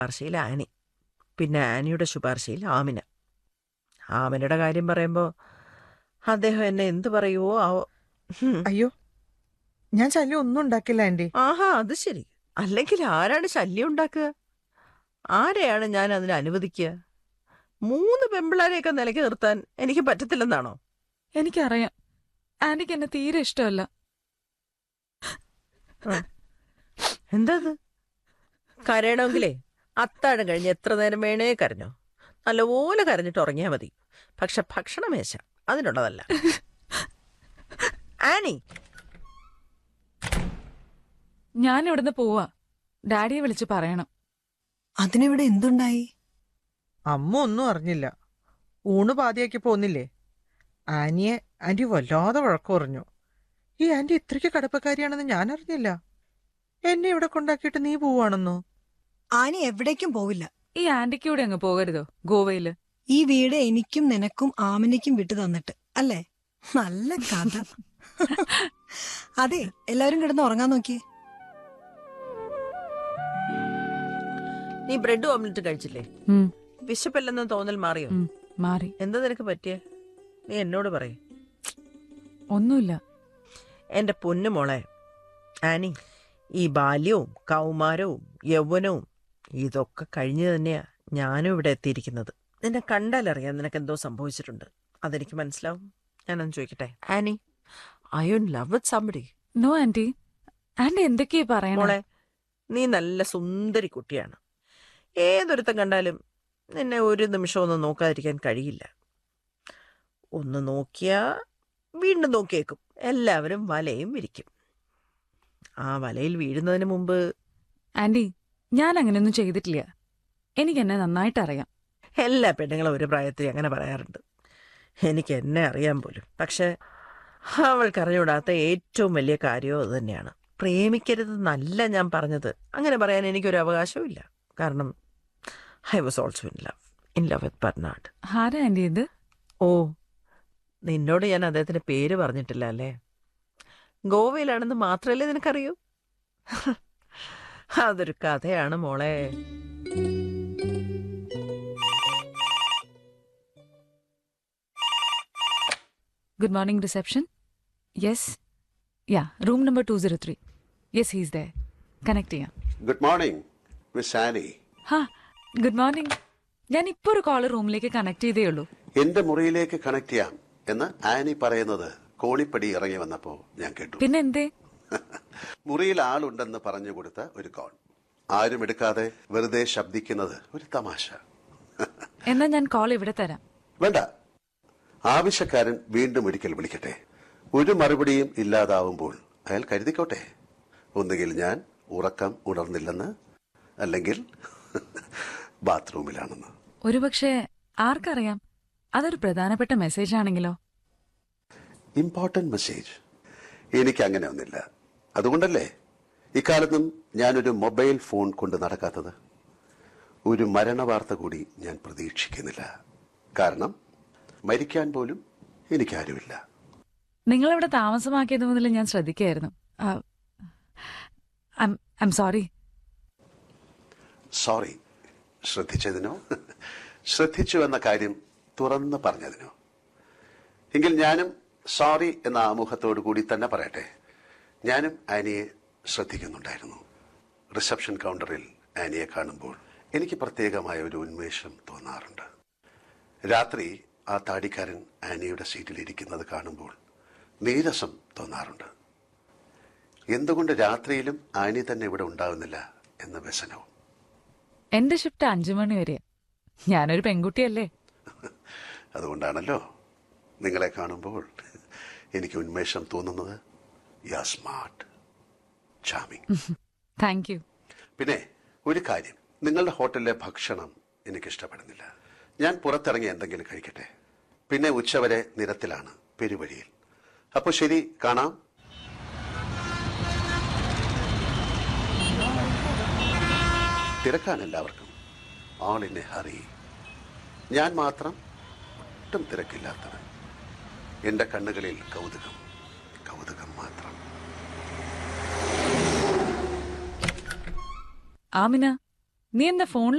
ശുപാർശയിൽ Annie പിന്നെ ആനിയുടെ ശുപാർശയിൽ ആമിന ആമിനയുടെ കാര്യം പറയുമ്പോൾ അദ്ദേഹം എന്നെ എന്ത് പറയുവോ ആവോ ഹും. അയ്യോ ഞാൻ ശല്യം ഒന്നും ഉണ്ടാക്കില്ല ആന്റി ആഹാ അത് ശരി അല്ലെങ്കിൽ ആരാണ് ശല്യം ഉണ്ടാക്കുക ആരെയാണ് ഞാൻ അതിന് അനുവദിക്കുക മൂന്ന് പെമ്പിളാരെയൊക്കെ നിലയ്ക്ക് നിർത്താൻ എനിക്ക് പറ്റത്തില്ലെന്നാണോ എനിക്കറിയാം ആന്റിക്ക് എന്നെ തീരെ ഇഷ്ടമല്ല എന്താ അത് കരയണമെങ്കിലേ അത്താഴം കഴിഞ്ഞ് എത്ര നേരം വേണേ കരഞ്ഞോ നല്ലപോലെ കരഞ്ഞിട്ട് ഉറങ്ങിയാൽ മതി പക്ഷെ ഭക്ഷണമേശ അതിനുള്ളതല്ല ആനി ഞാൻ ഇവിടുന്ന് പോവാ ഡാഡിയെ വിളിച്ച് പറയണം അതിനിവിടെ എന്തുണ്ടായി അമ്മ ഒന്നും അറിഞ്ഞില്ല ഊണ് പാതിയാക്കി പോന്നില്ലേ ആനിയെ ആന്റി വല്ലാതെ വഴക്കു പറഞ്ഞു ഈ ആന്റി ഇത്രയ്ക്ക് കടപ്പക്കാരിയാണെന്ന് ഞാൻ അറിഞ്ഞില്ല എന്നെ ഇവിടെ കൊണ്ടാക്കിയിട്ട് നീ പോവാണെന്നോ ആനി എവിടേക്കും പോവില്ല ഈ ആന്റിക്ക് കൂടെ അങ്ങ് പോകരുതോ ഗോവയില് ഈ വീട് എനിക്കും നിനക്കും ആമിനിക്കും വിട്ടു തന്നിട്ട് അല്ലേ നല്ല കഥ അതെ എല്ലാവരും കിടന്ന് ഉറങ്ങാൻ നോക്കിയേ നീ ബ്രെഡ് ഓംലെറ്റ് കഴിച്ചില്ലേ ഉം, വിശപ്പല്ലെന്ന് തോന്നൽ മാറിയോ ഉം, മാറി എന്താ നിനക്ക് പറ്റിയേ നീ എന്നോട് പറയേ ഒന്നുമില്ല എന്റെ പൊന്നു മോളെ ആനി ഈ ബാല്യവും കൗമാരവും യൗവനവും ഇതൊക്കെ കഴിഞ്ഞു തന്നെയാ ഞാനും ഇവിടെ എത്തിയിരിക്കുന്നത് നിന്നെ കണ്ടാലറിയാം നിനക്ക് എന്തോ സംഭവിച്ചിട്ടുണ്ട് അതെനിക്ക് മനസ്സിലാവും ഞാനൊന്ന് ചോദിക്കട്ടെ Annie I you love with somebody no aunty aunty എന്തൊക്കെയാ പറയണേ മോളെ നീ നല്ല സുന്ദരി കുട്ടിയാണ് ഏതൊരുത്തം കണ്ടാലും നിന്നെ ഒരു നിമിഷം ഒന്ന് നോക്കാതിരിക്കാൻ കഴിയില്ല ഒന്ന് നോക്കിയാ വീണ്ടും നോക്കിയേക്കും എല്ലാവരും വലയും വിരിക്കും ആ വലയിൽ വീഴുന്നതിന് മുമ്പ് ആന്റി ഞാൻ അങ്ങനെയൊന്നും ചെയ്തിട്ടില്ല എനിക്ക് എന്നെ നന്നായിട്ട് അറിയാം എല്ലാ പെണ്ണുങ്ങളും ഒരു പ്രായത്തിൽ അങ്ങനെ പറയാറുണ്ട് എനിക്ക് എന്നെ അറിയാൻ പോലും പക്ഷെ അവൾക്കറിഞ്ഞൂടാത്ത ഏറ്റവും വലിയ കാര്യവും അത് തന്നെയാണ് പ്രേമിക്കരുതെന്നല്ല ഞാൻ പറഞ്ഞത് അങ്ങനെ പറയാൻ എനിക്കൊരു അവകാശവും ഇല്ല കാരണം I was also in love in love with Bernard ആരാ ആന്റി ഇത് ഓ നിന്നോട് ഞാൻ അദ്ദേഹത്തിന്റെ പേര് പറഞ്ഞിട്ടില്ല അല്ലേ ഗോവയിലാണെന്ന് മാത്രമല്ലേ നിനക്കറിയൂ അതൊരു കഥയാണ് മോളെ good morning reception yes ya room number two zero three yes he's there connect ചെയ്യാം ഗുഡ് മോർണിംഗ് മിസ് ആനി ഹാ ഗുഡ് മോർണിംഗ് ഞാൻ ഇപ്പോൾ ഒരു കോള് റൂമിലേക്ക് കണക്ട് ചെയ്തേ ഉള്ളൂ എന്റെ മുറിയിലേക്ക് കണക്ട് ചെയ്യാം എന്ന് ആനി പറയുന്നത് കോണിപ്പടി ഇറങ്ങി വന്നപ്പോ ഞാൻ കേട്ടു പിന്നെ എന്തേ മുറിയിൽ ആളുണ്ടെന്ന് പറഞ്ഞു കൊടുത്ത ഒരു കോൾ ആരും എടുക്കാതെ വെറുതെ ശബ്ദിക്കുന്നത് ഒരു തമാശ എന്നാ ഞാൻ കോൾ ഇവിടെ തരാം വേണ്ട ആവശ്യക്കാരൻ വീണ്ടും ഒരിക്കൽ വിളിക്കട്ടെ ഒരു മറുപടിയും ഇല്ലാതാവുമ്പോൾ അയാൾ കരുതിക്കോട്ടെ ഒന്നുകിൽ ഞാൻ ഉറക്കം ഉണർന്നില്ലെന്ന് അല്ലെങ്കിൽ ബാത്റൂമിലാണെന്ന് ഒരുപക്ഷെ ആർക്കറിയാം അതൊരു പ്രധാനപ്പെട്ട മെസ്സേജ് ആണെങ്കിലോ ഇമ്പോർട്ടന്റ് മെസ്സേജ് എനിക്ക് അങ്ങനെ ഒന്നില്ല അതുകൊണ്ടല്ലേ ഇക്കാലത്തും ഞാനൊരു മൊബൈൽ ഫോൺ കൊണ്ട് നടക്കാത്തത് ഒരു മരണവാർത്ത കൂടി ഞാൻ പ്രതീക്ഷിക്കുന്നില്ല കാരണം മരിക്കാൻ പോലും എനിക്കാരുമില്ല നിങ്ങളിവിടെ താമസമാക്കിയത് മുതൽ ഞാൻ ശ്രദ്ധിക്കായിരുന്നു ഐ എം സോറി സോറി ശ്രദ്ധിച്ചതിനോ ശ്രദ്ധിച്ചു എന്ന കാര്യം തുറന്ന് പറഞ്ഞതിനോ എങ്കിൽ ഞാനും സോറി എന്ന ആമുഖത്തോടു കൂടി തന്നെ പറയട്ടെ ഞാനും ആനിയെ ശ്രദ്ധിക്കുന്നുണ്ടായിരുന്നു റിസപ്ഷൻ കൗണ്ടറിൽ ആനിയെ കാണുമ്പോൾ എനിക്ക് പ്രത്യേകമായ ഒരു ഉന്മേഷം തോന്നാറുണ്ട് രാത്രി ആ താടിക്കാരൻ ആനിയുടെ സീറ്റിൽ ഇരിക്കുന്നത് കാണുമ്പോൾ നീരസം തോന്നാറുണ്ട് എന്തുകൊണ്ട് രാത്രിയിലും ആനി തന്നെ ഇവിടെ ഉണ്ടാവുന്നില്ല എന്ന വ്യസനവും എന്റെ ഷിഫ്റ്റ് അഞ്ചു മണി വരെ ഞാനൊരു പെൺകുട്ടിയല്ലേ അതുകൊണ്ടാണല്ലോ നിങ്ങളെ കാണുമ്പോൾ എനിക്ക് ഉന്മേഷം തോന്നുന്നത് ya smart charming thank you പിന്നെ ഒരു കാര്യം നിങ്ങളുടെ ഹോട്ടലിലെ ഭക്ഷണം എനിക്ക് ഇഷ്ടപ്പെടുന്നില്ല ഞാൻ പുറത്തിറങ്ങി എന്തെങ്കിലും കഴിക്കട്ടെ പിന്നെ ഉച്ചവരെ നിരത്തിലാണ് പെരുവഴിയിൽ അപ്പോൾ ശരി കാണാം തിരക്കാണ് എല്ലാവർക്കും ആൾ ഇൻ എ ഹറി ഞാൻ മാത്രം ഒട്ടും തിരക്കില്ലാത്തവൻ എന്റെ കണ്ണുകളിൽ കൗതുകം കൗതുകം മാത്രം ആമിന നീ എന്താ ഫോണിൽ